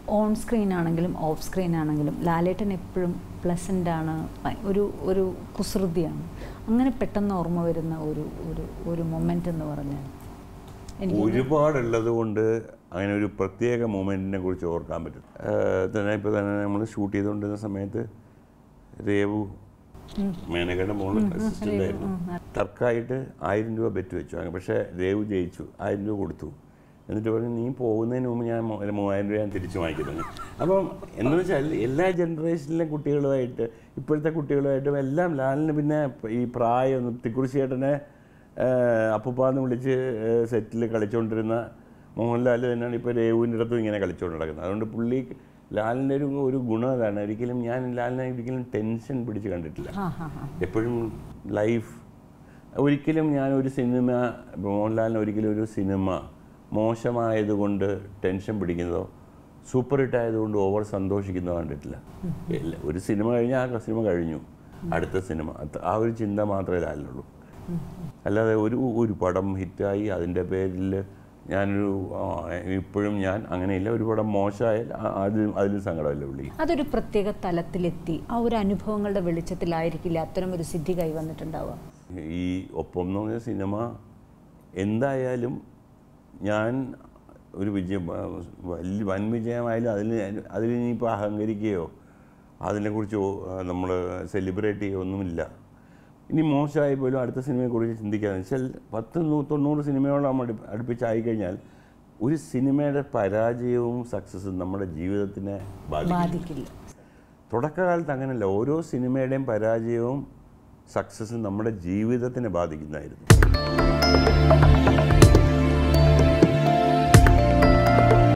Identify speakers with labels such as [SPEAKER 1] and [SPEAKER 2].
[SPEAKER 1] on screen ആണെങ്കിലും off screen ആണെങ്കിലും ലാലേട്ടൻ എപ്പോഴും പ്ലസൻ്റ് ആണ് ഭ- ഒരു ഒരു കുസൃതിയാണ് അങ്ങനെ പെട്ടെന്ന് ഓർമ്മ വരുന്ന ഒരു ഒരു ഒരു മൊമെൻ്റ് എന്ന് പറഞ്ഞാൽ എനിക്ക്
[SPEAKER 2] ഒരുപാടുള്ളത് കൊണ്ട് അങ്ങനെ ഒരു പ്രത്യേക മൊമെൻറ്റിനെ കുറിച്ച് ഓർക്കാൻ പറ്റും ഏഹ് തന്നെ ഇപ്പോൾ തന്നെ നമ്മൾ ഷൂട്ട് ചെയ്തുകൊണ്ടിരുന്ന സമയത്ത് രേവു മേനകയുടെ മോള് അസിസ്റ്റൻ്റ് ആയിരുന്നു തർക്കമായിട്ട് ആയിരം രൂപ ബെറ്റ് വെച്ചു അങ്ങനെ പക്ഷേ രേവു ജയിച്ചു ആയിരം രൂപ കൊടുത്തു എന്നിട്ട് പറഞ്ഞു നീ പോകുന്നതിന് മുമ്പ് ഞാൻ മൂ- ഒരു മൂവായിരം രൂപ ഞാൻ തിരിച്ചു വാങ്ങിക്കുന്നു അപ്പം എന്ന് വെച്ചാൽ എല്ലാ ജനറേഷനിലെ കുട്ടികളുമായിട്ട് ഇപ്പോഴത്തെ കുട്ടികളുമായിട്ടും എല്ലാം ലാലിന് പിന്നെ ഈ പ്രായം തിക്കുറിശിയേട്ടനെ അപ്പുപ്പാന്ന് വിളിച്ച് സെറ്റിൽ കളിച്ചുകൊണ്ടിരുന്ന മോഹൻലാൽ തന്നെയാണ് ഇപ്പോൾ രേവുവിൻ്റെ അടുത്തും ഇങ്ങനെ കളിച്ചുകൊണ്ട് നടക്കുന്നത് അതുകൊണ്ട് പുള്ളി ലാലിൻ്റെ ഒരു ഒരു ഗുണം അതാണ് ഒരിക്കലും ഞാൻ ലാലിനെ ഒരിക്കലും ടെൻഷൻ പിടിച്ച് കണ്ടിട്ടില്ല
[SPEAKER 1] ആ ഹാ ഹാ
[SPEAKER 2] എപ്പോഴും ലൈഫ് ഒരിക്കലും ഞാൻ ഒരു സിനിമ മോഹൻലാലിന് ഒരിക്കലും ഒരു സിനിമ മോശമായതുകൊണ്ട് ടെൻഷൻ പിടിക്കുന്നതോ സൂപ്പർ ഹിറ്റ് ആയതുകൊണ്ട് ഓവർ സന്തോഷിക്കുന്നതോ കണ്ടിട്ടില്ല എല്ലാ- ഒരു സിനിമ കഴിഞ്ഞാൽ ആ സിനിമ കഴിഞ്ഞു അടുത്ത സിനിമ അത് ആ ഒരു ചിന്ത മാത്രമേ ലാലിനുള്ളൂ അല്ലാതെ ഒരു ഒരു പടം ഹിറ്റായി അതിൻ്റെ പേരിൽ ഞാനൊരു ആ, ഇപ്പോഴും ഞാൻ അങ്ങനെയില്ല ഒരു പടം മോശമായാൽ ആ- അതിൽ അതിലും സങ്കടമല്ല പുള്ളി
[SPEAKER 1] അതൊരു പ്രത്യേക തലത്തിലെത്തി ആ ഒരു അനുഭവങ്ങളുടെ വെളിച്ചത്തിലായിരിക്കില്ല അത്തരം ഒരു സിദ്ധി കൈവന്നിട്ടുണ്ടാവുക
[SPEAKER 2] ഈ ഒപ്പം എന്ന് പറഞ്ഞ സിനിമ എന്തായാലും ഞാൻ ഒരു വിജയം ആ, വലിയ വൻ വിജയമായാലും അതിൽ അതിൽ ഇനിയിപ്പോൾ അഹങ്കരിക്കുകയോ അതിനെക്കുറിച്ച് നമ്മൾ സെലിബ്രേറ്റ് ചെയ്യുകയോ ഒന്നുമില്ല ഇനി മോശമായി പോലും അടുത്ത സിനിമയെക്കുറിച്ച് ചിന്തിക്കാന്ന് വെച്ചാൽ പത്ത് നൂ- തൊണ്ണൂറ് സിനിമയോളം അടു അടുപ്പിച്ചായി കഴിഞ്ഞാൽ ഒരു സിനിമയുടെ പരാജയവും സക്സസ്സും നമ്മുടെ ജീവിതത്തിനെ ബാധിക്കും
[SPEAKER 1] ബാധിക്കില്ല
[SPEAKER 2] തുടക്കകാലത്ത് അങ്ങനെയല്ല ഓരോ സിനിമയുടെയും പരാജയവും സക്സസ്സും നമ്മുടെ ജീവിതത്തിനെ ബാധിക്കുന്നതായിരുന്നു